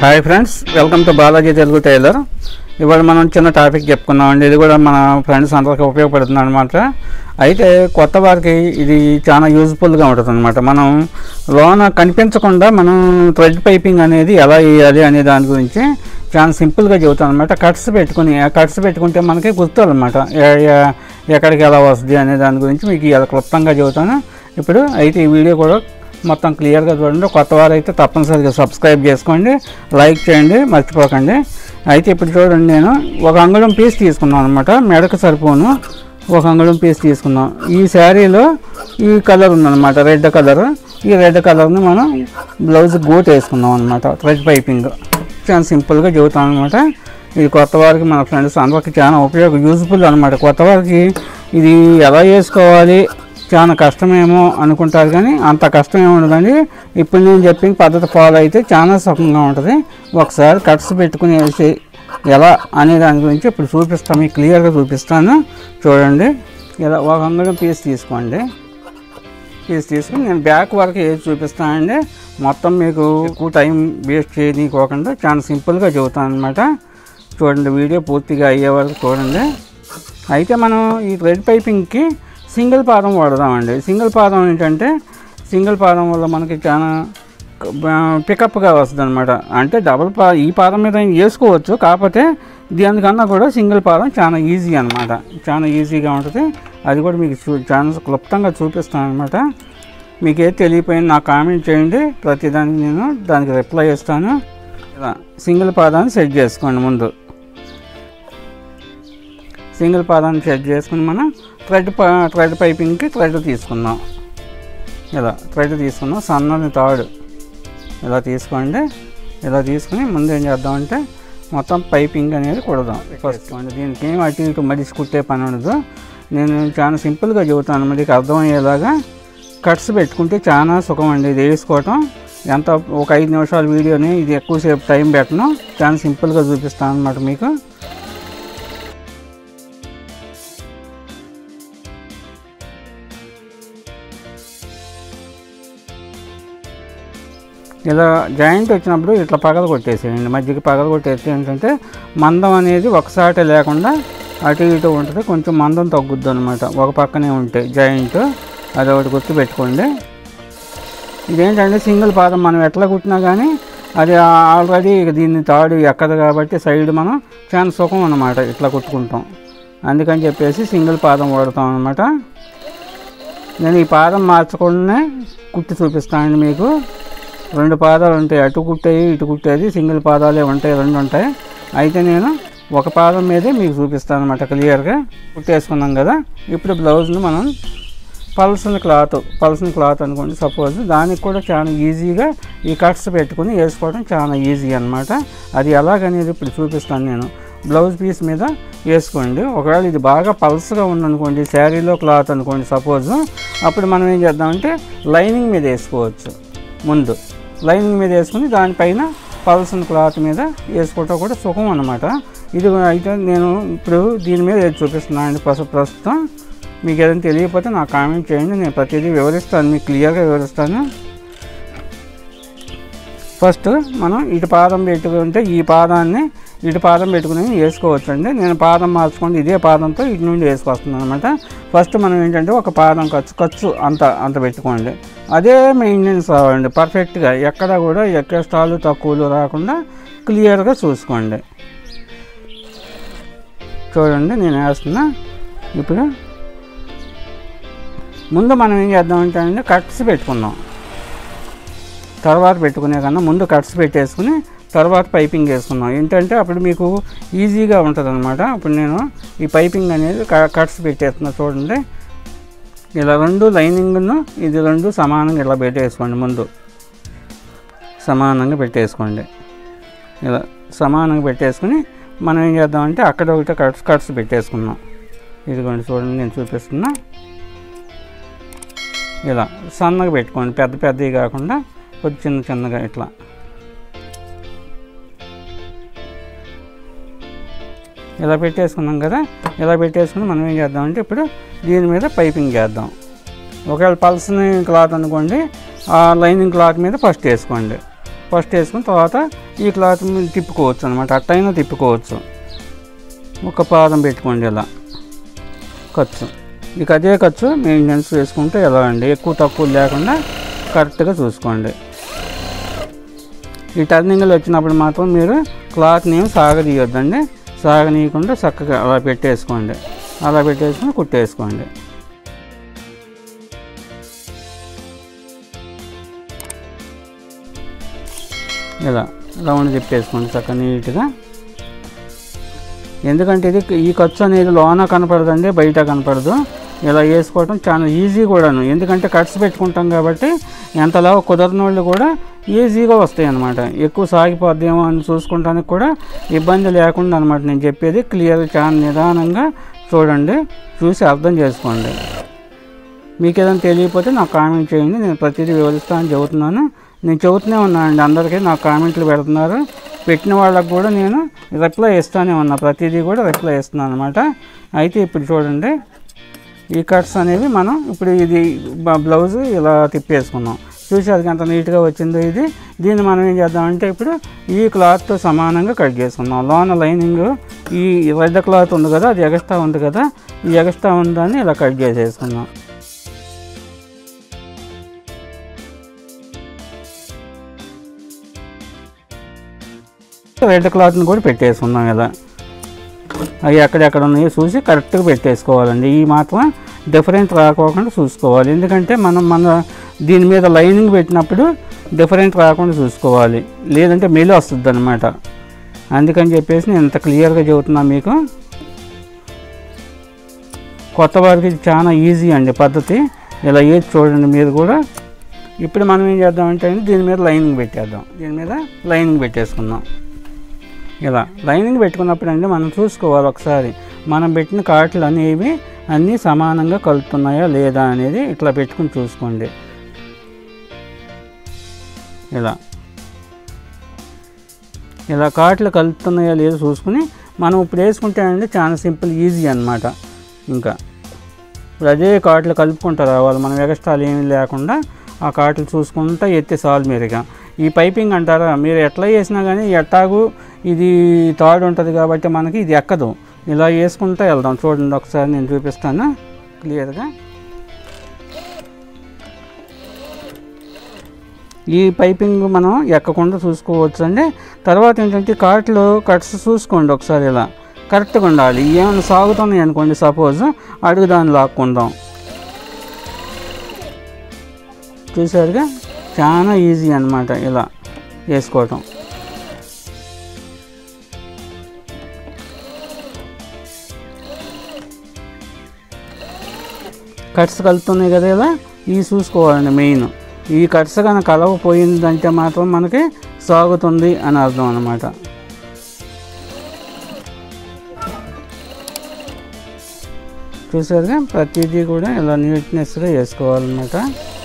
hi friends welcome to Balaji Telugu tailor ఇవాళ మనం చిన్న టాపిక్ చెప్పుకున్నామండి ఇది కూడా మన ఫ్రెండ్స్ అందరికీ ఉపయోగపడుతుంది అనమాట అయితే కొత్త వారికి ఇది చాలా యూజ్ఫుల్గా ఉంటుంది అనమాట మనం లోన కనిపించకుండా మనం థ్రెడ్ పైపింగ్ అనేది ఎలా వేయాలి అనే దాని గురించి చాలా సింపుల్గా చెబుతాను అనమాట కట్స్ పెట్టుకుని ఆ కట్స్ పెట్టుకుంటే మనకి గుర్తున్నమాట ఎక్కడికి ఎలా వస్తుంది అనే దాని గురించి మీకు ఇలా క్లుప్తంగా చెబుతాను ఇప్పుడు అయితే ఈ వీడియో కూడా మొత్తం క్లియర్గా చూడండి కొత్త వారు అయితే తప్పనిసరిగా సబ్స్క్రైబ్ చేసుకోండి లైక్ చేయండి మర్చిపోకండి అయితే ఇప్పుడు చూడండి నేను ఒక అంగుళం పీస్ తీసుకున్నాను అనమాట మెడకు సరిపోను ఒక అంగుళం పీస్ తీసుకున్నాం ఈ శారీలో ఈ కలర్ ఉందన్నమాట రెడ్ కలర్ ఈ రెడ్ కలర్ని మనం బ్లౌజ్ గోట్ వేసుకున్నాం అనమాట థ్రెడ్ పైపింగ్ చాలా సింపుల్గా చెబుతాం అనమాట ఇది కొత్త వారికి మన ఫ్రెండ్స్ అందరికి చాలా ఉపయోగ యూజ్ఫుల్ అనమాట కొత్త వారికి ఇది ఎలా వేసుకోవాలి చాలా కష్టమేమో అనుకుంటారు కానీ అంత కష్టం ఏమి ఉండదండి ఇప్పుడు నేను చెప్పిన పద్ధతి ఫాలో అయితే చాలా సుఖంగా ఉంటుంది ఒకసారి కట్స్ పెట్టుకుని వేసి ఎలా అనే దాని గురించి ఇప్పుడు చూపిస్తాను మీకు క్లియర్గా చూపిస్తాను చూడండి ఇలా ఒక అంగుళం పీస్ తీసుకోండి పీస్ తీసుకుని నేను బ్యాక్ వరకు వేసి చూపిస్తానండి మొత్తం మీకు ఎక్కువ టైం వేస్ట్ చేయనీకోకుండా చాలా సింపుల్గా చెబుతాను అనమాట చూడండి వీడియో పూర్తిగా అయ్యే వరకు చూడండి అయితే మనం ఈ థ్రెడ్ పైపింగ్కి సింగిల్ పాదం వాడదామండి సింగిల్ పాదం ఏంటంటే సింగిల్ పాదం వల్ల మనకి చాలా పికప్గా వస్తుంది అనమాట అంటే డబుల్ పా ఈ పాదం మీద వేసుకోవచ్చు కాకపోతే దీనికన్నా కూడా సింగిల్ పాదం చాలా ఈజీ అనమాట చాలా ఈజీగా ఉంటుంది అది కూడా మీకు చూ చాలా క్లుప్తంగా చూపిస్తాను అనమాట మీకు ఏది తెలియపోయింది నాకు కామెంట్ చేయండి ప్రతిదానికి నేను దానికి రిప్లై ఇస్తాను ఇలా సింగిల్ పాదాన్ని సెట్ చేసుకోండి ముందు సింగిల్ పాదాన్ని సెట్ చేసుకుని మనం థ్రెడ్ థ్రెడ్ పైపింగ్కి థ్రెడ్ తీసుకుందాం ఇలా థ్రెడ్ తీసుకుందాం సన్నని తాడు ఇలా తీసుకోండి ఇలా తీసుకుని ముందు ఏం చేద్దామంటే మొత్తం పైపింగ్ అనేది కుడదాం ఫస్ట్ దీనికి ఏం అటు ఇటు మడిసి కుట్టే పని ఉండదు నేను చాలా సింపుల్గా చెబుతాను మీకు అర్థమయ్యేలాగా కట్స్ పెట్టుకుంటే చాలా సుఖం అండి ఇది వేసుకోవటం ఎంత ఒక ఐదు నిమిషాల వీడియోని ఇది ఎక్కువసేపు టైం పెట్టను చాలా సింపుల్గా చూపిస్తాను అనమాట మీకు ఇలా జాయింట్ వచ్చినప్పుడు ఇట్లా పగల కొట్టేసేయండి మధ్యకి పగల కొట్టేస్తే ఏంటంటే మందం అనేది ఒకసారి లేకుండా అటు ఇటు ఉంటుంది కొంచెం మందం తగ్గుద్ది అనమాట ఒక పక్కనే ఉంటే జాయింట్ అది ఒకటి గుర్తు పెట్టుకోండి ఇదేంటంటే సింగిల్ పాదం మనం ఎట్లా కుట్టినా కానీ అది ఆల్రెడీ దీన్ని తాడు ఎక్కదు కాబట్టి సైడ్ మనం చాలా సుఖం అనమాట ఇట్లా కుట్టుకుంటాం అందుకని చెప్పేసి సింగిల్ పాదం వాడతాం అనమాట నేను ఈ పాదం మార్చకుండానే కుట్టి చూపిస్తానండి మీకు రెండు పాదాలు ఉంటాయి అటు కుట్టేవి ఇటు కుట్టేది సింగిల్ పాదాలే ఉంటాయి రెండు ఉంటాయి అయితే నేను ఒక పాదం మీదే మీకు చూపిస్తాను అనమాట క్లియర్గా కుట్టేసుకున్నాం కదా ఇప్పుడు బ్లౌజ్ను మనం పల్సన్ క్లాత్ పల్సన్ క్లాత్ అనుకోండి సపోజ్ దానికి కూడా చాలా ఈజీగా ఈ కట్స్ పెట్టుకుని వేసుకోవడం చాలా ఈజీ అనమాట అది ఎలాగనేది ఇప్పుడు చూపిస్తాను నేను బ్లౌజ్ పీస్ మీద వేసుకోండి ఒకవేళ ఇది బాగా పల్స్గా ఉందనుకోండి శారీలో క్లాత్ అనుకోండి సపోజ్ అప్పుడు మనం ఏం చేద్దామంటే లైనింగ్ మీద వేసుకోవచ్చు ముందు లైనింగ్ మీద వేసుకుని దానిపైన పల్సన్ క్లాత్ మీద వేసుకోవటం కూడా సుఖం అనమాట ఇది అయితే నేను ఇప్పుడు దీని మీద ఏది చూపిస్తున్నాను అండి ప్రస్తు ప్రస్తుతం మీకు ఏదైనా తెలియకపోతే నాకు కామెంట్ చేయండి నేను ప్రతిదీ వివరిస్తాను మీకు క్లియర్గా వివరిస్తాను ఫస్ట్ మనం ఇటు పాదం పెట్టుకుంటే ఈ పాదాన్ని ఇటు పాదం పెట్టుకుని వేసుకోవచ్చు అండి నేను పాదం మార్చుకొని ఇదే పాదంతో ఇటు నుండి వేసుకొస్తున్నాను అనమాట ఫస్ట్ మనం ఏంటంటే ఒక పాదం ఖర్చు ఖర్చు అంత అంత పెట్టుకోండి అదే మెయింటెనెన్స్ అవ్వండి పర్ఫెక్ట్గా ఎక్కడ కూడా ఎక్స్ట్రాలు తక్కువలు రాకుండా క్లియర్గా చూసుకోండి చూడండి నేను వేస్తున్నా ఇప్పుడు ముందు మనం ఏం చేద్దామంటే అండి కట్స్ పెట్టుకుందాం తర్వాత పెట్టుకునే కన్నా ముందు కట్స్ పెట్టేసుకుని తర్వాత పైపింగ్ వేసుకున్నాం ఏంటంటే అప్పుడు మీకు ఈజీగా ఉంటుంది అనమాట ఇప్పుడు నేను ఈ పైపింగ్ అనేది కట్స్ పెట్టేస్తున్నా చూడండి ఇలా రెండు లైనింగ్ను ఇది రెండు సమానంగా ఇలా పెట్టేసుకోండి ముందు సమానంగా పెట్టేసుకోండి ఇలా సమానంగా పెట్టేసుకుని మనం ఏం చేద్దామంటే అక్కడ ఒకటి కట్స్ కట్స్ పెట్టేసుకున్నాం ఇదిగోండి చూడండి నేను చూపిస్తున్నా ఇలా సన్నగా పెట్టుకోండి పెద్ద పెద్దవి కాకుండా కొద్ది చిన్న చిన్నగా ఇట్లా ఇలా పెట్టేసుకున్నాం కదా ఇలా పెట్టేసుకుని మనం ఏం చేద్దామంటే ఇప్పుడు దీని మీద పైపింగ్ చేద్దాం ఒకవేళ పల్సని క్లాత్ అనుకోండి ఆ లైనింగ్ క్లాత్ మీద ఫస్ట్ వేసుకోండి ఫస్ట్ వేసుకుని తర్వాత ఈ క్లాత్ మీద తిప్పుకోవచ్చు అనమాట అట్టయినా తిప్పుకోవచ్చు ఒక పాదం పెట్టుకోండి ఇలా ఖర్చు ఇక అదే ఖర్చు మెయింటెనెన్స్ వేసుకుంటే ఎలా అండి ఎక్కువ తక్కువ లేకుండా కరెక్ట్గా చూసుకోండి ఈ టర్నింగ్లు వచ్చినప్పుడు మాత్రం మీరు క్లాత్ని ఏమి సాగదీయొద్దండి సాగనీయకుండా చక్కగా అలా పెట్టేసుకోండి అలా పెట్టేసుకుని కుట్టేసుకోండి ఇలా రౌండ్ తిప్పేసుకోండి చక్కగా నీట్గా ఎందుకంటే ఇది ఈ ఖర్చు అనేది లోన కనపడదండి బయట కనపడదు ఇలా వేసుకోవడం చాలా ఈజీ కూడాను ఎందుకంటే కట్స్ పెట్టుకుంటాం కాబట్టి ఎంతలా కుదరని వాళ్ళు కూడా ఈజీగా వస్తాయి అన్నమాట ఎక్కువ సాగిపోద్దేమో అని చూసుకుంటానికి కూడా ఇబ్బంది లేకుండా అనమాట నేను చెప్పేది క్లియర్ చాలా నిదానంగా చూడండి చూసి అర్థం చేసుకోండి మీకు ఏదైనా తెలియకపోతే నాకు కామెంట్ చేయండి నేను ప్రతిదీ వివరిస్తానని చెబుతున్నాను నేను చెబుతూనే ఉన్నానండి అందరికీ నాకు కామెంట్లు పెడుతున్నారు పెట్టిన వాళ్ళకు కూడా నేను రిప్లై ఇస్తానే ఉన్నా ప్రతిదీ కూడా రిప్లై ఇస్తున్నాను అనమాట అయితే ఇప్పుడు చూడండి ఈ కట్స్ అనేవి మనం ఇప్పుడు ఇది బ- బ్లౌజ్ ఇలా తిప్పేసుకున్నాం చూసేది ఎంత నీట్గా వచ్చిందో ఇది దీన్ని మనం ఏం చేద్దామంటే ఇప్పుడు ఈ క్లాత్తో సమానంగా కట్ చేసుకుందాం లోన లైనింగ్ ఈ రెడ్ క్లాత్ ఉంది కదా అది ఎగస్ట్రా ఉంది కదా ఈ ఎగస్ట్రా ఉందని ఇలా కట్ చేసేసుకుందాం రెడ్ క్లాత్ని కూడా పెట్టేసుకుందాం ఇలా అవి ఎక్కడెక్కడ ఉన్నాయో చూసి కరెక్ట్గా పెట్టేసుకోవాలండి ఈ మాత్రం డిఫరెంట్ రాకోకుండా చూసుకోవాలి ఎందుకంటే మనం మన దీని మీద లైనింగ్ పెట్టినప్పుడు డిఫరెంట్ రాకుండా చూసుకోవాలి లేదంటే మెలి వస్తుంది అనమాట అందుకని చెప్పేసి నేను ఇంత క్లియర్గా చెబుతున్నా మీకు కొత్త వారికి ఇది చాలా ఈజీ అండి పద్ధతి ఇలా ఏది చూడండి మీరు కూడా ఇప్పుడు మనం ఏం చేద్దామంటే అండి దీని మీద లైనింగ్ పెట్టేద్దాం దీని మీద లైనింగ్ పెట్టేసుకుందాం ఇలా లైనింగ్ పెట్టుకున్నప్పుడు అండి మనం చూసుకోవాలి ఒకసారి మనం పెట్టిన కాట్లు అనేవి అన్నీ సమానంగా కలుపుతున్నాయా లేదా అనేది ఇట్లా పెట్టుకుని చూసుకోండి ఇలా ఇలా కాట్లు కలుపుతున్నాయా లేదో చూసుకుని మనం ఇప్పుడు వేసుకుంటే అండి చాలా సింపుల్ ఈజీ అన్నమాట ఇంకా ఇప్పుడు అదే కాట్లు కలుపుకుంటూ రావాలి మనం ఎగస్ట్రాలు ఏమీ లేకుండా ఆ కాట్లు చూసుకుంటా ఎత్తే సాల్ మీరుగా ఈ పైపింగ్ అంటారా మీరు ఎట్లా చేసినా కానీ ఎట్టాగు ఇది తాడు ఉంటుంది కాబట్టి మనకి ఇది ఎక్కదు ఇలా వేసుకుంటూ వెళ్దాం చూడండి ఒకసారి నేను చూపిస్తాను క్లియర్గా ఈ పైపింగ్ మనం ఎక్కకుండా చూసుకోవచ్చు అండి తర్వాత ఏంటంటే కాట్లు కట్స్ చూసుకోండి ఒకసారి ఇలా కరెక్ట్గా ఉండాలి ఏమైనా సాగుతున్నాయి అనుకోండి సపోజ్ అడుగు దాన్ని లాక్కుందాం చూసారుగా చాలా ఈజీ అన్నమాట ఇలా వేసుకోవటం కట్స్ కలుపుతున్నాయి కదా ఇలా ఇవి చూసుకోవాలండి మెయిన్ ఈ కట్స్ కనుక కలవపోయిందంటే మాత్రం మనకి సాగుతుంది అని అర్థం అనమాట చూసారుగా ప్రతిదీ కూడా ఇలా నీట్నెస్గా వేసుకోవాలన్నమాట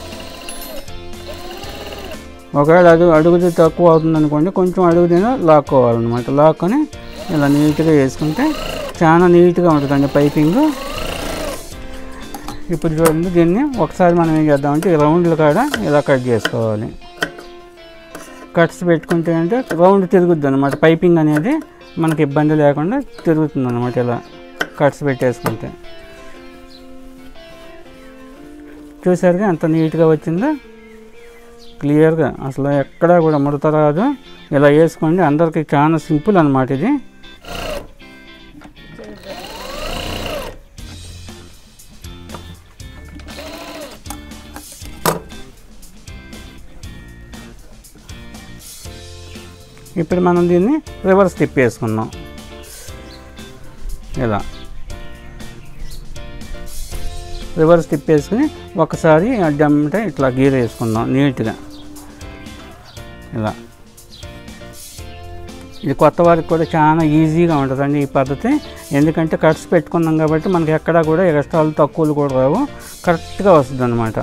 ఒకవేళ అడుగు అడుగుది తక్కువ అవుతుంది అనుకోండి కొంచెం అడుగుదిన లాక్కోవాలన్నమాట లాక్కొని ఇలా నీట్గా వేసుకుంటే చాలా నీట్గా ఉంటుందండి పైపింగ్ ఇప్పుడు చూడండి దీన్ని ఒకసారి మనం ఏం చేద్దామంటే ఈ రౌండ్లు కాడ ఇలా కట్ చేసుకోవాలి కట్స్ పెట్టుకుంటే అంటే రౌండ్ తిరుగుద్ది అనమాట పైపింగ్ అనేది మనకి ఇబ్బంది లేకుండా తిరుగుతుంది అనమాట ఇలా కట్స్ పెట్టేసుకుంటే చూసారుగా ఎంత నీట్గా వచ్చిందో క్లియర్గా అసలు ఎక్కడా కూడా ముడత రాదు ఇలా వేసుకోండి అందరికీ చాలా సింపుల్ అనమాట ఇది ఇప్పుడు మనం దీన్ని రివర్స్ తిప్పేసుకుందాం ఇలా రివర్స్ తిప్పేసుకుని ఒకసారి అడ్డంటే ఇట్లా గీర వేసుకుందాం నీట్గా ఇలా ఇది కొత్త వారికి కూడా చాలా ఈజీగా ఉంటుందండి ఈ పద్ధతి ఎందుకంటే కట్స్ పెట్టుకున్నాం కాబట్టి మనకి ఎక్కడా కూడా ఎక్స్ట్రాలు తక్కువలు కూడా రావు కరెక్ట్గా వస్తుంది అనమాట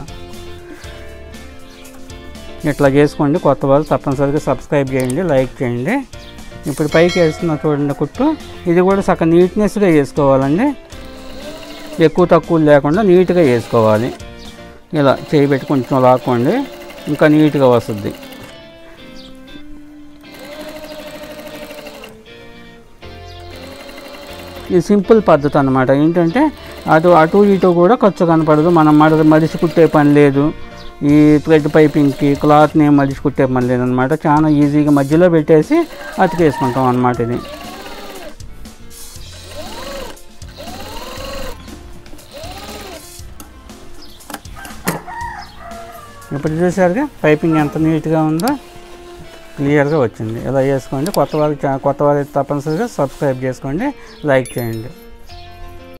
ఇట్లా చేసుకోండి కొత్త వాళ్ళు తప్పనిసరిగా సబ్స్క్రైబ్ చేయండి లైక్ చేయండి ఇప్పుడు పైకి వేస్తున్న చూడండి కుట్టు ఇది కూడా సగం నీట్నెస్గా వేసుకోవాలండి ఎక్కువ తక్కువ లేకుండా నీట్గా వేసుకోవాలి ఇలా చేయి పెట్టి కొంచెం లాక్కోండి ఇంకా నీట్గా వస్తుంది ఇది సింపుల్ పద్ధతి అనమాట ఏంటంటే అటు అటు ఇటు కూడా ఖర్చు కనపడదు మనం మడి మడిసి కుట్టే పని లేదు ఈ థ్రెడ్ పైపింగ్కి క్లాత్ని మడిసి కుట్టే పని లేదనమాట చాలా ఈజీగా మధ్యలో పెట్టేసి అతికేసుకుంటాం అనమాట ఇది ఇప్పుడు చూసారుగా పైపింగ్ ఎంత నీట్గా ఉందో క్లియర్గా వచ్చింది ఇలా చేసుకోండి కొత్త వారికి చా- కొత్త వారికి తప్పనిసరిగా సబ్స్క్రైబ్ చేసుకోండి లైక్ చేయండి